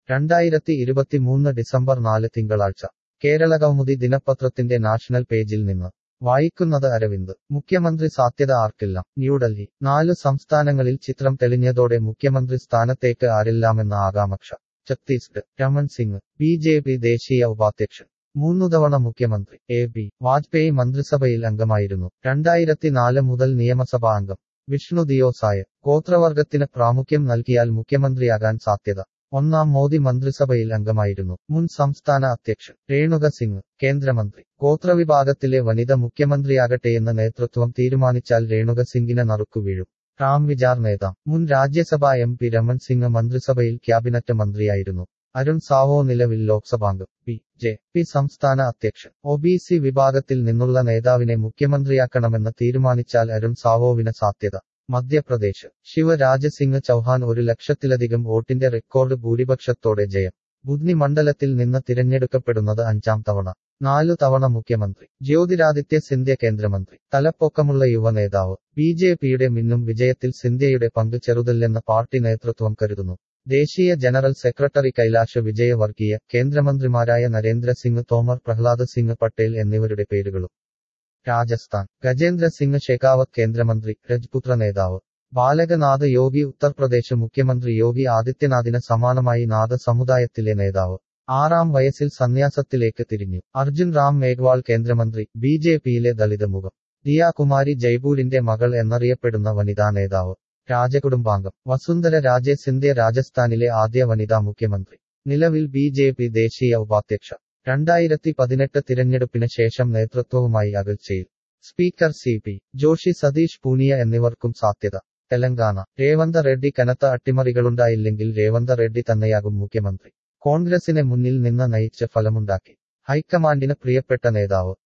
രണ്ടായിരത്തി ഇരുപത്തിമൂന്ന് ഡിസംബർ നാല് തിങ്കളാഴ്ച കേരള കൗമുദി ദിനപത്രത്തിന്റെ നാഷണൽ പേജിൽ നിന്ന് വായിക്കുന്നത് അരവിന്ദ് മുഖ്യമന്ത്രി സാധ്യത ആർക്കില്ല ന്യൂഡൽഹി നാല് സംസ്ഥാനങ്ങളിൽ ചിത്രം തെളിഞ്ഞതോടെ മുഖ്യമന്ത്രി സ്ഥാനത്തേക്ക് ആരില്ലാമെന്ന ആകാംക്ഷ Chhattisgarh Raman Singh B J P ദേശീയ ഉപാധ്യക്ഷൻ മൂന്നു തവണ മുഖ്യമന്ത്രി എ ബി വാജ്പേയി മന്ത്രിസഭയിൽ അംഗമായിരുന്നു രണ്ടായിരത്തി നാല് മുതൽ നിയമസഭാ അംഗം വിഷ്ണു ദിയോസായ ഗോത്രവർഗത്തിന് പ്രാമുഖ്യം നൽകിയാൽ മുഖ്യമന്ത്രിയാകാൻ സാധ്യത ഒന്നാം മോദി മന്ത്രിസഭയിൽ അംഗമായിരുന്നു മുൻ സംസ്ഥാന അധ്യക്ഷൻ രേണുക സിംഗ് കേന്ദ്രമന്ത്രി ഗോത്രവിഭാഗത്തിലെ വനിത മുഖ്യമന്ത്രിയാകട്ടെയെന്ന് നേതൃത്വം തീരുമാനിച്ചാൽ രേണുക സിംഗിന് നറുക്കുവീഴും റാം വിചാർ നേതാം മുൻ രാജ്യസഭാ എം പി രമൺ സിംഗ് മന്ത്രിസഭയിൽ ക്യാബിനറ്റ് മന്ത്രിയായിരുന്നു അരുൺ സാവോ നിലവിൽ ലോക്സഭാംഗം പി ജെ പി സംസ്ഥാന അധ്യക്ഷൻ ഒ ബി സി വിഭാഗത്തിൽ നിന്നുള്ള നേതാവിനെ മുഖ്യമന്ത്രിയാക്കണമെന്ന് തീരുമാനിച്ചാൽ അരുൺ സാവോവിന് സാധ്യത മധ്യപ്രദേശ് ശിവരാജ് സിംഗ് ചൌഹാൻ ഒരു ലക്ഷത്തിലധികം വോട്ടിന്റെ റെക്കോർഡ് ഭൂരിപക്ഷത്തോടെ ജയം ബുദ്നി മണ്ഡലത്തിൽ നിന്ന് തിരഞ്ഞെടുക്കപ്പെടുന്നത് അഞ്ചാം തവണ നാലു തവണ മുഖ്യമന്ത്രി ജ്യോതിരാദിത്യ സിന്ധ്യ കേന്ദ്രമന്ത്രി തലപ്പൊക്കമുള്ള യുവ നേതാവ് ബി ജെ പിയുടെ മിന്നും വിജയത്തിൽ സിന്ധ്യയുടെ പങ്ക് ചെറുതല്ലെന്ന് പാർട്ടി നേതൃത്വം കരുതുന്നു ദേശീയ ജനറൽ സെക്രട്ടറി കൈലാഷ് വിജയവർഗീയ കേന്ദ്രമന്ത്രിമാരായ നരേന്ദ്ര സിംഗ് തോമർ പ്രഹ്ലാദ് സിംഗ് പട്ടേൽ എന്നിവരുടെ പേരുകളും രാജസ്ഥാൻ ഗജേന്ദ്ര സിംഗ് ഷെഖാവത്ത് കേന്ദ്രമന്ത്രി രജ്പുത്ര നേതാവ് ബാലകനാഥ് യോഗി ഉത്തർപ്രദേശ് മുഖ്യമന്ത്രി യോഗി ആദിത്യനാഥിന് സമാനമായി നാഥ സമുദായത്തിലെ നേതാവ് ആറാം വയസ്സിൽ സന്യാസത്തിലേക്ക് തിരിഞ്ഞു അർജുൻ റാം മേഘ്വാൾ കേന്ദ്രമന്ത്രി ബി ജെ പിയിലെ ദളിത് മുഖം ദിയ കുമാരി ജയ്പൂരിന്റെ മകൾ എന്നറിയപ്പെടുന്ന വനിതാ നേതാവ് രാജകുടുംബാംഗം വസുന്ധര രാജെ സിന്ധ്യ രാജസ്ഥാനിലെ ആദ്യ വനിതാ മുഖ്യമന്ത്രി നിലവിൽ ബി ജെ പി ദേശീയ ഉപാധ്യക്ഷ രണ്ടായിരത്തി പതിനെട്ട് തിരഞ്ഞെടുപ്പിന് ശേഷം നേതൃത്വവുമായി അകൽച്ചയിൽ speaker C P Joshi Satish Poonia എന്നിവർക്കും സാധ്യത തെലങ്കാന രേവന്ത റെഡ്ഡി കനത്ത അട്ടിമറികളുണ്ടായില്ലെങ്കിൽ രേവന്ത റെഡ്ഡി തന്നെയാകും മുഖ്യമന്ത്രി കോൺഗ്രസിനെ മുന്നിൽ നിന്ന് നയിച്ച് ഫലമുണ്ടാക്കി ഹൈക്കമാൻഡിന് പ്രിയപ്പെട്ട നേതാവ്